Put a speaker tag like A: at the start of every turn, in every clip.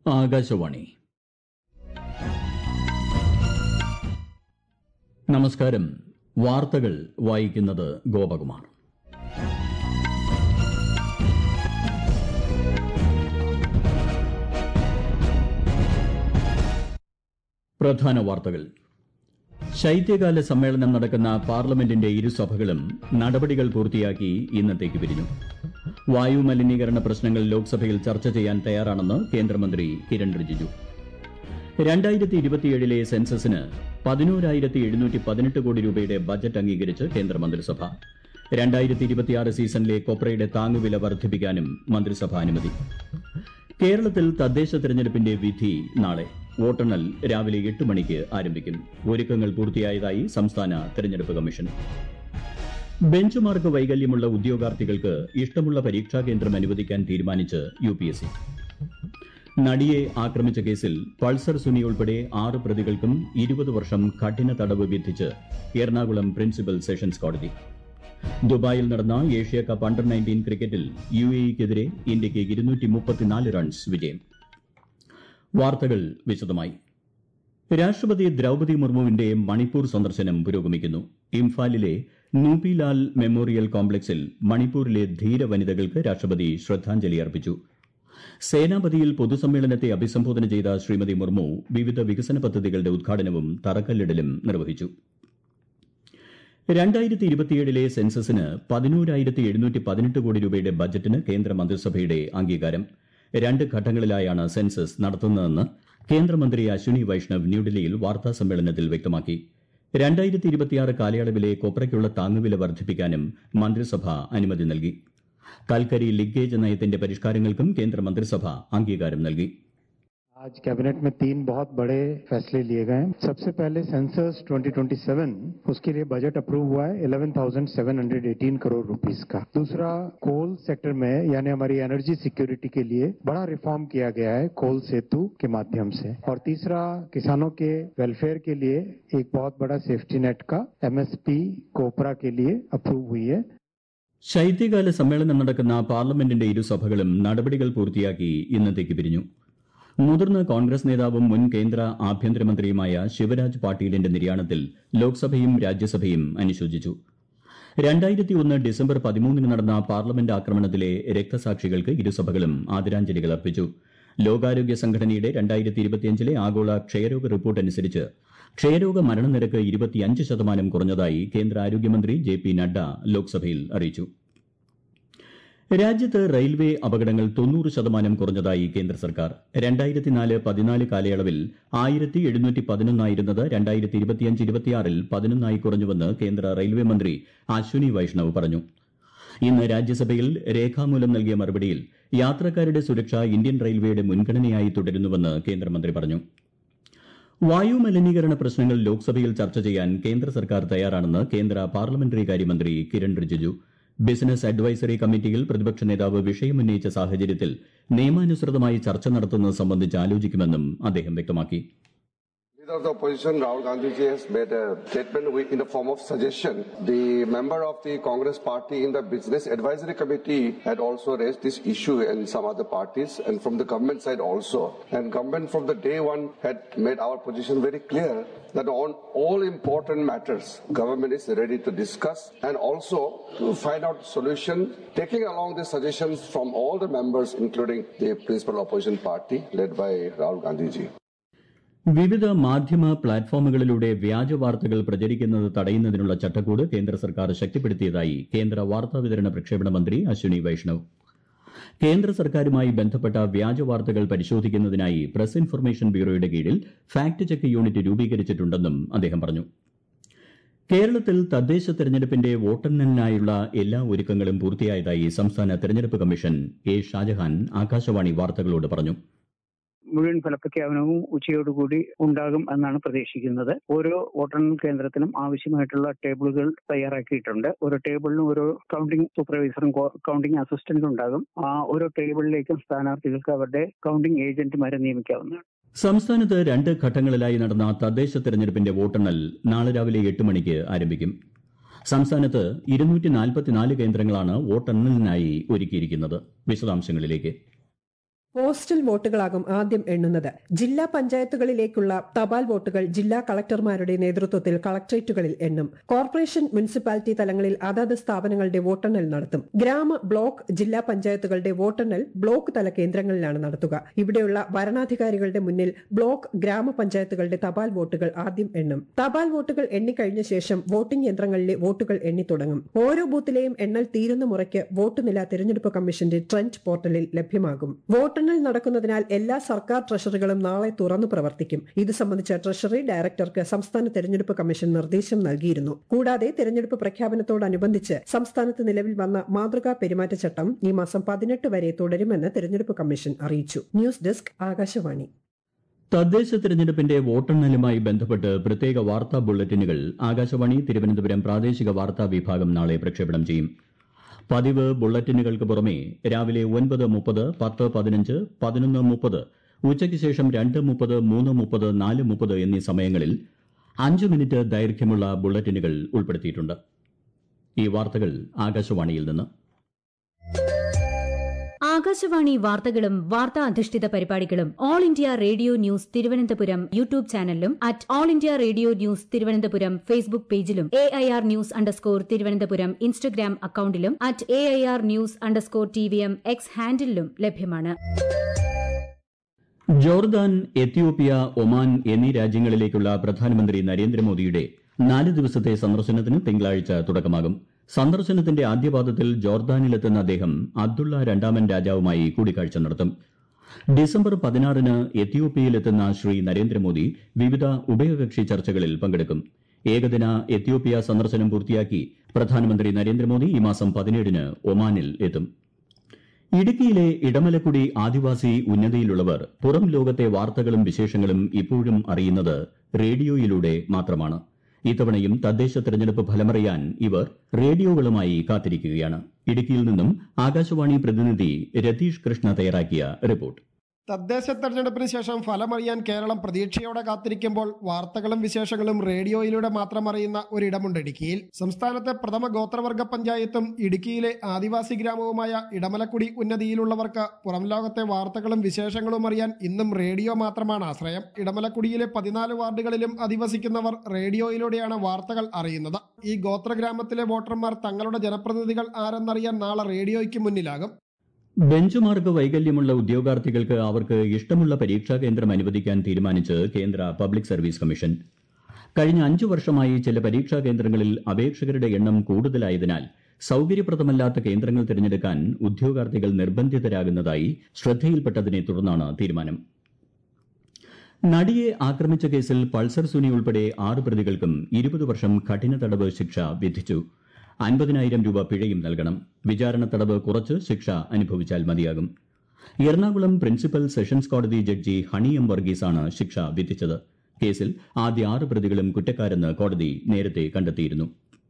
A: ആകാശവാണി നമസ്കാരം വാർത്തകൾ വായിക്കുന്നത് ഗോപകുമാർ പ്രധാന വാർത്തകൾ ശൈത്യകാല സമ്മേളനം നടക്കുന്ന പാർലമെന്റിന്റെ ഇരുസഭകളും നടപടികൾ പൂർത്തിയാക്കി ഇന്നത്തേക്ക് പിരിഞ്ഞു വായു മലിനീകരണ പ്രശ്നങ്ങൾ ലോക്സഭയിൽ ചർച്ച ചെയ്യാൻ തയ്യാറാണെന്ന് കേന്ദ്രമന്ത്രി കിരൺ റിജിജു രണ്ടായിരത്തി ഇരുപത്തിയേഴിലെ സെൻസസിന് പതിനോരായിരത്തി എഴുന്നൂറ്റി പതിനെട്ട് കോടി രൂപയുടെ ബജറ്റ് അംഗീകരിച്ച് കേന്ദ്രമന്ത്രിസഭ രണ്ടായിരത്തി ഇരുപത്തിയാറ് സീസണിലെ കൊപ്രയുടെ താങ്ങുവില വർദ്ധിപ്പിക്കാനും മന്ത്രിസഭ അനുമതി കേരളത്തിൽ തദ്ദേശ തെരഞ്ഞെടുപ്പിന്റെ വിധി നാളെ വോട്ടെണ്ണൽ രാവിലെ എട്ട് മണിക്ക് ആരംഭിക്കും ഒരുക്കങ്ങൾ പൂർത്തിയായതായി സംസ്ഥാന തെരഞ്ഞെടുപ്പ് കമ്മീഷൻ ബെഞ്ച് മാർക്ക് വൈകല്യമുള്ള ഉദ്യോഗാർത്ഥികൾക്ക് ഇഷ്ടമുള്ള പരീക്ഷാ കേന്ദ്രം അനുവദിക്കാൻ തീരുമാനിച്ച് യു പി എസ് സി നടിയെ ആക്രമിച്ച കേസിൽ പൾസർ സുനി ഉൾപ്പെടെ ആറ് പ്രതികൾക്കും ഇരുപത് വർഷം കഠിന തടവ് വിധിച്ച് എറണാകുളം പ്രിൻസിപ്പൽ സെഷൻസ് കോടതി ദുബായിൽ നടന്ന ഏഷ്യ കപ്പ് അണ്ടർ നയൻറ്റീൻ ക്രിക്കറ്റിൽ യു എക്കെതിരെ ഇന്ത്യയ്ക്ക് ഇരുന്നൂറ്റി മുപ്പത്തിനാല് റൺസ് വിജയം വാർത്തകൾ വിശദമായി രാഷ്ട്രപതി ദ്രൌപതി മുർമുവിന്റെ മണിപ്പൂർ സന്ദർശനം പുരോഗമിക്കുന്നു ഇംഫാലിലെ നൂപിലാൽ മെമ്മോറിയൽ കോംപ്ലക്സിൽ മണിപ്പൂരിലെ ധീര വനിതകൾക്ക് രാഷ്ട്രപതി ശ്രദ്ധാഞ്ജലി അർപ്പിച്ചു സേനാപതിയിൽ പൊതുസമ്മേളനത്തെ അഭിസംബോധന ചെയ്ത ശ്രീമതി മുർമു വിവിധ വികസന പദ്ധതികളുടെ ഉദ്ഘാടനവും തറക്കല്ലിടലും നിർവഹിച്ചു രണ്ടായിരത്തി ഇരുപത്തിയേഴിലെ സെൻസസിന് പതിനോരായിരത്തി എഴുന്നൂറ്റി പതിനെട്ട് കോടി രൂപയുടെ ബജറ്റിന് കേന്ദ്ര മന്ത്രിസഭയുടെ അംഗീകാരം രണ്ട് ഘട്ടങ്ങളിലായാണ് സെൻസസ് നടത്തുന്നതെന്ന് കേന്ദ്രമന്ത്രി അശ്വിനി വൈഷ്ണവ് ന്യൂഡൽഹിയിൽ വാർത്താ സമ്മേളനത്തിൽ വ്യക്തമാക്കി രണ്ടായിരത്തി ഇരുപത്തിയാറ് കാലയളവിലെ കൊപ്രയ്ക്കുള്ള താങ്ങുവില വർദ്ധിപ്പിക്കാനും മന്ത്രിസഭ അനുമതി നൽകി കൽക്കരി ലിങ്കേജ് നയത്തിന്റെ പരിഷ്കാരങ്ങൾക്കും കേന്ദ്ര മന്ത്രിസഭ അംഗീകാരം നൽകി
B: आज कैबिनेट में तीन बहुत बड़े फैसले लिए गए हैं सबसे पहले सेंसस 2027 उसके लिए बजट अप्रूव हुआ है 11,718 करोड़ रुपीस का दूसरा कोल सेक्टर में यानी हमारी एनर्जी सिक्योरिटी के लिए बड़ा रिफॉर्म किया गया है कोल सेतु के माध्यम से और तीसरा किसानों के वेलफेयर के लिए एक बहुत बड़ा सेफ्टी नेट का एमएसपी कोपरा के लिए अप्रूव हुई है
A: ശൈത്യകാല സമ്മേളനം നടക്കുന്ന പാർലമെന്റിന്റെ ഇരുസഭകളും നടപടികൾ പൂർത്തിയാക്കി ഇന്നത്തേക്ക് പിരിഞ്ഞു മുതിർന്ന കോൺഗ്രസ് നേതാവും മുൻ കേന്ദ്ര ആഭ്യന്തരമന്ത്രിയുമായ ശിവരാജ് പാട്ടീലിന്റെ നിര്യാണത്തിൽ ലോക്സഭയും രാജ്യസഭയും അനുശോചിച്ചു രണ്ടായിരത്തി ഒന്ന് ഡിസംബർ പതിമൂന്നിന് നടന്ന പാർലമെന്റ് ആക്രമണത്തിലെ രക്തസാക്ഷികൾക്ക് ഇരുസഭകളും ആദരാഞ്ജലികൾ അർപ്പിച്ചു ലോകാരോഗ്യ സംഘടനയുടെ രണ്ടായിരത്തി ഇരുപത്തിയഞ്ചിലെ ആഗോള ക്ഷയരോഗ റിപ്പോർട്ട് അനുസരിച്ച് ക്ഷയരോഗ മരണനിരക്ക് ഇരുപത്തിയഞ്ച് ശതമാനം കുറഞ്ഞതായി കേന്ദ്ര ആരോഗ്യമന്ത്രി ജെ പി നഡ്ഡ ലോക്സഭയിൽ അറിയിച്ചു രാജ്യത്ത് റെയിൽവേ അപകടങ്ങൾ തൊണ്ണൂറ് ശതമാനം കുറഞ്ഞതായി കേന്ദ്ര സർക്കാർ രണ്ടായിരത്തി നാല് പതിനാല് കാലയളവിൽ ആയിരത്തി എഴുന്നൂറ്റി പതിനൊന്നായിരുന്നത് രണ്ടായിരത്തി ഇരുപത്തിയഞ്ച് ഇരുപത്തിയാറിൽ പതിനൊന്നായി കുറഞ്ഞുവെന്ന് കേന്ദ്ര റെയിൽവേ മന്ത്രി അശ്വിനി വൈഷ്ണവ് പറഞ്ഞു ഇന്ന് രാജ്യസഭയിൽ രേഖാമൂലം നൽകിയ മറുപടിയിൽ യാത്രക്കാരുടെ സുരക്ഷ ഇന്ത്യൻ റെയിൽവേയുടെ മുൻഗണനയായി തുടരുന്നുവെന്ന് കേന്ദ്രമന്ത്രി പറഞ്ഞു വായു മലിനീകരണ പ്രശ്നങ്ങൾ ലോക്സഭയിൽ ചർച്ച ചെയ്യാൻ കേന്ദ്ര സർക്കാർ തയ്യാറാണെന്ന് കേന്ദ്ര പാർലമെന്ററി കാര്യമന്ത്രി കിരൺ റിജിജു ബിസിനസ് അഡ്വൈസറി കമ്മിറ്റിയിൽ പ്രതിപക്ഷ നേതാവ് വിഷയമുന്നയിച്ച സാഹചര്യത്തിൽ നിയമാനുസൃതമായി ചർച്ച നടത്തുന്നത് സംബന്ധിച്ച് ആലോചിക്കുമെന്നും അദ്ദേഹം വ്യക്തമാക്കി
C: Leader of the opposition, Rahul Gandhi ji, has made a statement with- in the form of suggestion. The member of the Congress party in the Business Advisory Committee had also raised this issue and some other parties and from the government side also. And government from the day one had made our position very clear that on all important matters, government is ready to discuss and also to find out solution, taking along the suggestions from all the members, including the principal opposition party led by Rahul Gandhi ji.
A: വിവിധ മാധ്യമ പ്ലാറ്റ്ഫോമുകളിലൂടെ വ്യാജ വാർത്തകൾ പ്രചരിക്കുന്നത് തടയുന്നതിനുള്ള ചട്ടക്കൂട് കേന്ദ്ര സർക്കാർ ശക്തിപ്പെടുത്തിയതായി കേന്ദ്ര വാർത്താവിതരണ പ്രക്ഷേപണ മന്ത്രി അശ്വിനി വൈഷ്ണവ് കേന്ദ്ര സർക്കാരുമായി ബന്ധപ്പെട്ട വ്യാജ വാർത്തകൾ പരിശോധിക്കുന്നതിനായി പ്രസ് ഇൻഫർമേഷൻ ബ്യൂറോയുടെ കീഴിൽ ഫാക്ട് ചെക്ക് യൂണിറ്റ് രൂപീകരിച്ചിട്ടുണ്ടെന്നും അദ്ദേഹം പറഞ്ഞു കേരളത്തിൽ തദ്ദേശ തെരഞ്ഞെടുപ്പിന്റെ വോട്ടെണ്ണലിനായുള്ള എല്ലാ ഒരുക്കങ്ങളും പൂർത്തിയായതായി സംസ്ഥാന തെരഞ്ഞെടുപ്പ് കമ്മീഷൻ എ ഷാജഹാൻ ആകാശവാണി വാർത്തകളോട് പറഞ്ഞു
D: മുഴുവൻ ഫലപ്രഖ്യാപനവും ഉച്ചയോടുകൂടി ഉണ്ടാകും എന്നാണ് പ്രതീക്ഷിക്കുന്നത് ഓരോ വോട്ടെണ്ണൽ കേന്ദ്രത്തിലും ആവശ്യമായിട്ടുള്ള ടേബിളുകൾ തയ്യാറാക്കിയിട്ടുണ്ട് ഓരോ ടേബിളിനും ഓരോ കൗണ്ടിംഗ് സൂപ്പർവൈസറും കൗണ്ടിംഗ് അസിസ്റ്റന്റും ഉണ്ടാകും ആ ഓരോ ടേബിളിലേക്കും സ്ഥാനാർത്ഥികൾക്ക് അവരുടെ കൗണ്ടിംഗ് ഏജന്റുമാരെ നിയമിക്കാവുന്നതാണ്
A: സംസ്ഥാനത്ത് രണ്ട് ഘട്ടങ്ങളിലായി നടന്ന തദ്ദേശ തെരഞ്ഞെടുപ്പിന്റെ വോട്ടെണ്ണൽ നാളെ രാവിലെ എട്ട് മണിക്ക് ആരംഭിക്കും സംസ്ഥാനത്ത് ഇരുന്നൂറ്റി നാൽപ്പത്തിനാല് കേന്ദ്രങ്ങളാണ് വോട്ടെണ്ണലിനായി ഒരുക്കിയിരിക്കുന്നത് വിശദാംശങ്ങളിലേക്ക്
E: പോസ്റ്റൽ വോട്ടുകളാകും ആദ്യം എണ്ണുന്നത് ജില്ലാ പഞ്ചായത്തുകളിലേക്കുള്ള തപാൽ വോട്ടുകൾ ജില്ലാ കളക്ടർമാരുടെ നേതൃത്വത്തിൽ കളക്ടറേറ്റുകളിൽ എണ്ണും കോർപ്പറേഷൻ മുനിസിപ്പാലിറ്റി തലങ്ങളിൽ അതത് സ്ഥാപനങ്ങളുടെ വോട്ടെണ്ണൽ നടത്തും ഗ്രാമ ബ്ലോക്ക് ജില്ലാ പഞ്ചായത്തുകളുടെ വോട്ടെണ്ണൽ ബ്ലോക്ക് തല കേന്ദ്രങ്ങളിലാണ് നടത്തുക ഇവിടെയുള്ള വരണാധികാരികളുടെ മുന്നിൽ ബ്ലോക്ക് ഗ്രാമപഞ്ചായത്തുകളുടെ തപാൽ വോട്ടുകൾ ആദ്യം എണ്ണും തപാൽ വോട്ടുകൾ എണ്ണിക്കഴിഞ്ഞ ശേഷം വോട്ടിംഗ് യന്ത്രങ്ങളിലെ വോട്ടുകൾ എണ്ണി തുടങ്ങും ഓരോ ബൂത്തിലെയും എണ്ണൽ തീരുന്ന മുറയ്ക്ക് വോട്ട് നില തിരഞ്ഞെടുപ്പ് കമ്മീഷന്റെ ട്രെൻഡ് പോർട്ടലിൽ ലഭ്യമാകും വോട്ടെണ്ണൽ നടക്കുന്നതിനാൽ എല്ലാ സർക്കാർ ട്രഷറികളും നാളെ തുറന്നു പ്രവർത്തിക്കും ഇത് സംബന്ധിച്ച ട്രഷറി ഡയറക്ടർക്ക് സംസ്ഥാന തെരഞ്ഞെടുപ്പ് കമ്മീഷൻ നിർദ്ദേശം നൽകിയിരുന്നു കൂടാതെ തെരഞ്ഞെടുപ്പ് പ്രഖ്യാപനത്തോടനുബന്ധിച്ച് സംസ്ഥാനത്ത് നിലവിൽ വന്ന മാതൃകാ പെരുമാറ്റച്ചട്ടം ഈ മാസം പതിനെട്ട് വരെ തുടരുമെന്ന് തെരഞ്ഞെടുപ്പ് കമ്മീഷൻ അറിയിച്ചു ന്യൂസ് ഡെസ്ക് ആകാശവാണി
A: തദ്ദേശ തെരഞ്ഞെടുപ്പിന്റെ വോട്ടെണ്ണലുമായി ബന്ധപ്പെട്ട് പ്രത്യേക വാർത്താ ബുള്ളറ്റിനുകൾ ആകാശവാണി തിരുവനന്തപുരം പ്രാദേശിക വാർത്താ വിഭാഗം നാളെ പ്രക്ഷേപണം ചെയ്യും പതിവ് ബുള്ളറ്റിനുകൾക്ക് പുറമെ രാവിലെ ഒൻപത് മുപ്പത് പത്ത് പതിനഞ്ച് പതിനൊന്ന് മുപ്പത് ഉച്ചയ്ക്ക് ശേഷം രണ്ട് മുപ്പത് മൂന്ന് മുപ്പത് നാല് മുപ്പത് എന്നീ സമയങ്ങളിൽ അഞ്ച് മിനിറ്റ് ദൈർഘ്യമുള്ള ബുള്ളറ്റിനുകൾ ഉൾപ്പെടുത്തിയിട്ടുണ്ട് ഈ വാർത്തകൾ ആകാശവാണിയിൽ നിന്ന്
F: ആകാശവാണി വാർത്തകളും വാർത്താ അധിഷ്ഠിത പരിപാടികളും all India radio news Thiruvananthapuram YouTube ചാനലിലും at all India radio news Thiruvananthapuram Facebook പേജിലും A I R news underscore Thiruvananthapuram Instagram അക്കൌണ്ടിലും at A I R news underscore T V M X ഹാൻഡിലും ലഭ്യമാണ്
A: ജോർദാൻ എത്യോപ്യ ഒമാൻ എന്നീ രാജ്യങ്ങളിലേക്കുള്ള പ്രധാനമന്ത്രി നരേന്ദ്രമോദിയുടെ നാല് ദിവസത്തെ സന്ദർശനത്തിന് തിങ്കളാഴ്ച തുടക്കമാകും സന്ദർശനത്തിന്റെ ആദ്യപാദത്തിൽ ജോർദാനിലെത്തുന്ന അദ്ദേഹം അബ്ദുള്ള രണ്ടാമൻ രാജാവുമായി കൂടിക്കാഴ്ച നടത്തും ഡിസംബർ പതിനാറിന് എത്യോപ്യയിലെത്തുന്ന ശ്രീ നരേന്ദ്രമോദി വിവിധ ഉഭയകക്ഷി ചർച്ചകളിൽ പങ്കെടുക്കും ഏകദിന എത്യോപ്യ സന്ദർശനം പൂർത്തിയാക്കി പ്രധാനമന്ത്രി നരേന്ദ്രമോദി ഈ മാസം പതിനേഴിന് ഒമാനിൽ എത്തും ഇടുക്കിയിലെ ഇടമലക്കുടി ആദിവാസി ഉന്നതിയിലുള്ളവർ പുറം ലോകത്തെ വാർത്തകളും വിശേഷങ്ങളും ഇപ്പോഴും അറിയുന്നത് റേഡിയോയിലൂടെ മാത്രമാണ് ഇത്തവണയും തദ്ദേശ തെരഞ്ഞെടുപ്പ് ഫലമറിയാൻ ഇവർ റേഡിയോകളുമായി കാത്തിരിക്കുകയാണ് ഇടുക്കിയിൽ നിന്നും ആകാശവാണി പ്രതിനിധി രതീഷ് കൃഷ്ണ തയ്യാറാക്കിയ റിപ്പോർട്ട്
G: തദ്ദേശ തെരഞ്ഞെടുപ്പിന് ശേഷം ഫലമറിയാൻ കേരളം പ്രതീക്ഷയോടെ കാത്തിരിക്കുമ്പോൾ വാർത്തകളും വിശേഷങ്ങളും റേഡിയോയിലൂടെ മാത്രം അറിയുന്ന ഒരിടമുണ്ട് ഇടുക്കിയിൽ സംസ്ഥാനത്തെ പ്രഥമ ഗോത്രവർഗ പഞ്ചായത്തും ഇടുക്കിയിലെ ആദിവാസി ഗ്രാമവുമായ ഇടമലക്കുടി ഉന്നതിയിലുള്ളവർക്ക് പുറം ലോകത്തെ വാർത്തകളും വിശേഷങ്ങളും അറിയാൻ ഇന്നും റേഡിയോ മാത്രമാണ് ആശ്രയം ഇടമലക്കുടിയിലെ പതിനാല് വാർഡുകളിലും അധിവസിക്കുന്നവർ റേഡിയോയിലൂടെയാണ് വാർത്തകൾ അറിയുന്നത് ഈ ഗോത്രഗ്രാമത്തിലെ വോട്ടർമാർ തങ്ങളുടെ ജനപ്രതിനിധികൾ ആരെന്നറിയാൻ നാളെ റേഡിയോയ്ക്ക് മുന്നിലാകും
A: ബെഞ്ച് മാർക്ക് വൈകല്യമുള്ള ഉദ്യോഗാർത്ഥികൾക്ക് അവർക്ക് ഇഷ്ടമുള്ള പരീക്ഷാ കേന്ദ്രം അനുവദിക്കാൻ തീരുമാനിച്ച് കേന്ദ്ര പബ്ലിക് സർവീസ് കമ്മീഷൻ കഴിഞ്ഞ അഞ്ചു വർഷമായി ചില പരീക്ഷാ കേന്ദ്രങ്ങളിൽ അപേക്ഷകരുടെ എണ്ണം കൂടുതലായതിനാൽ സൌകര്യപ്രദമല്ലാത്ത കേന്ദ്രങ്ങൾ തിരഞ്ഞെടുക്കാൻ ഉദ്യോഗാർത്ഥികൾ നിർബന്ധിതരാകുന്നതായി ശ്രദ്ധയിൽപ്പെട്ടതിനെ തുടർന്നാണ് തീരുമാനം നടിയെ ആക്രമിച്ച കേസിൽ പൾസർ സുനി ഉൾപ്പെടെ ആറ് പ്രതികൾക്കും ഇരുപത് വർഷം കഠിന തടവ് ശിക്ഷ വിധിച്ചു അൻപതിനായിരം രൂപ പിഴയും നൽകണം വിചാരണ തടവ് കുറച്ച് ശിക്ഷ അനുഭവിച്ചാൽ മതിയാകും എറണാകുളം പ്രിൻസിപ്പൽ സെഷൻസ് കോടതി ജഡ്ജി ഹണി എം വർഗീസാണ് ശിക്ഷ വിധിച്ചത് കേസിൽ ആദ്യ ആറ് പ്രതികളും കുറ്റക്കാരെന്ന് കോടതി നേരത്തെ കണ്ടെത്തിയിരുന്നു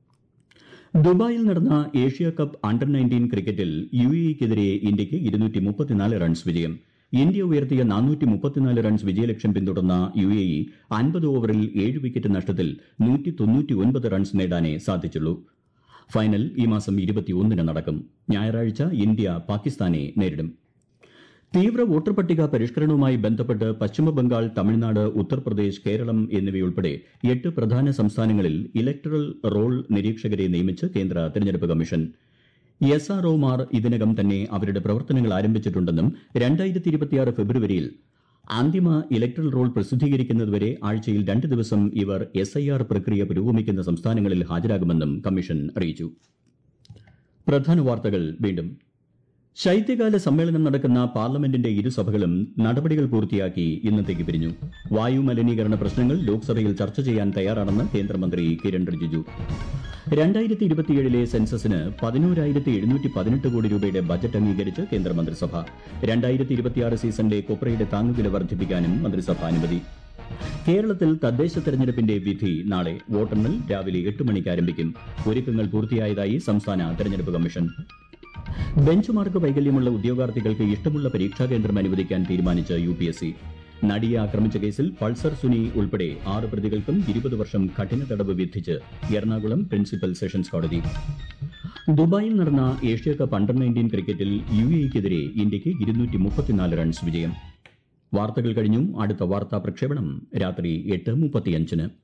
A: ദുബായിൽ നടന്ന ഏഷ്യ കപ്പ് അണ്ടർ നയൻറ്റീൻ ക്രിക്കറ്റിൽ യു എക്കെതിരെ ഇന്ത്യയ്ക്ക് ഇരുന്നൂറ്റി മുപ്പത്തിനാല് റൺസ് വിജയം ഇന്ത്യ ഉയർത്തിയ നാനൂറ്റി മുപ്പത്തിനാല് റൺസ് വിജയലക്ഷ്യം പിന്തുടർന്ന യു എ ഇ അൻപത് ഓവറിൽ ഏഴ് വിക്കറ്റ് നഷ്ടത്തിൽ നൂറ്റി തൊണ്ണൂറ്റി ഒൻപത് റൺസ് നേടാനേ സാധിച്ചുള്ളൂ ഫൈനൽ ഈ മാസം ഇരുപത്തിയൊന്നിന് നടക്കും ഞായറാഴ്ച ഇന്ത്യ പാകിസ്ഥാനെ നേരിടും തീവ്ര വോട്ടർ പട്ടിക പരിഷ്കരണവുമായി ബന്ധപ്പെട്ട് പശ്ചിമബംഗാൾ തമിഴ്നാട് ഉത്തർപ്രദേശ് കേരളം എന്നിവയുൾപ്പെടെ എട്ട് പ്രധാന സംസ്ഥാനങ്ങളിൽ ഇലക്ടറൽ റോൾ നിരീക്ഷകരെ നിയമിച്ച് കേന്ദ്ര തെരഞ്ഞെടുപ്പ് കമ്മീഷൻ എസ് ആർ ഒമാർ ഇതിനകം തന്നെ അവരുടെ പ്രവർത്തനങ്ങൾ ആരംഭിച്ചിട്ടുണ്ടെന്നും രണ്ടായിരത്തി ഇരുപത്തിയാറ് ഫെബ്രുവരിയിൽ അന്തിമ ഇലക്ട്രൽ റോൾ പ്രസിദ്ധീകരിക്കുന്നതുവരെ ആഴ്ചയിൽ രണ്ട് ദിവസം ഇവർ എസ് ഐ ആർ പ്രക്രിയ പുരോഗമിക്കുന്ന സംസ്ഥാനങ്ങളിൽ ഹാജരാകുമെന്നും കമ്മീഷൻ അറിയിച്ചു പ്രധാന വാർത്തകൾ വീണ്ടും ശൈത്യകാല സമ്മേളനം നടക്കുന്ന പാർലമെന്റിന്റെ ഇരുസഭകളും നടപടികൾ പൂർത്തിയാക്കി ഇന്നത്തേക്ക് പിരിഞ്ഞു വായു മലിനീകരണ പ്രശ്നങ്ങൾ ലോക്സഭയിൽ ചർച്ച ചെയ്യാൻ തയ്യാറാണെന്ന് കേന്ദ്രമന്ത്രി കിരൺ റിജിജു രണ്ടായിരത്തി ഇരുപത്തിയേഴിലെ സെൻസസിന് പതിനോരായിരത്തി എഴുന്നൂറ്റി പതിനെട്ട് കോടി രൂപയുടെ ബജറ്റ് അംഗീകരിച്ച് കേന്ദ്രമന്ത്രിസഭ രണ്ടായിരത്തി ഇരുപത്തിയാറ് സീസണിലെ കൊപ്രയുടെ താങ്ങുവില വർദ്ധിപ്പിക്കാനും മന്ത്രിസഭ അനുമതി കേരളത്തിൽ തദ്ദേശ തെരഞ്ഞെടുപ്പിന്റെ വിധി നാളെ വോട്ടെണ്ണൽ രാവിലെ എട്ട് മണിക്ക് ആരംഭിക്കും ഒരുക്കങ്ങൾ പൂർത്തിയായതായി സംസ്ഥാന തെരഞ്ഞെടുപ്പ് കമ്മീഷൻ ബെഞ്ച് മാർക്ക് വൈകല്യമുള്ള ഉദ്യോഗാർത്ഥികൾക്ക് ഇഷ്ടമുള്ള പരീക്ഷാ കേന്ദ്രം അനുവദിക്കാൻ തീരുമാനിച്ച യു പി എസ് സി നടിയെ ആക്രമിച്ച കേസിൽ പൾസർ സുനി ഉൾപ്പെടെ ആറ് പ്രതികൾക്കും ഇരുപത് വർഷം കഠിന തടവ് വിധിച്ച് എറണാകുളം പ്രിൻസിപ്പൽ സെഷൻസ് കോടതി ദുബായിൽ നടന്ന ഏഷ്യ കപ്പ് അണ്ടർ നയൻറ്റീൻ ക്രിക്കറ്റിൽ യു എക്കെതിരെ ഇന്ത്യയ്ക്ക് ഇരുന്നൂറ്റി മുപ്പത്തിനാല് റൺസ് വിജയം വാർത്തകൾ കഴിഞ്ഞു അടുത്ത വാർത്താ പ്രക്ഷേപണം രാത്രി എട്ട് മുപ്പത്തിയഞ്ചിന്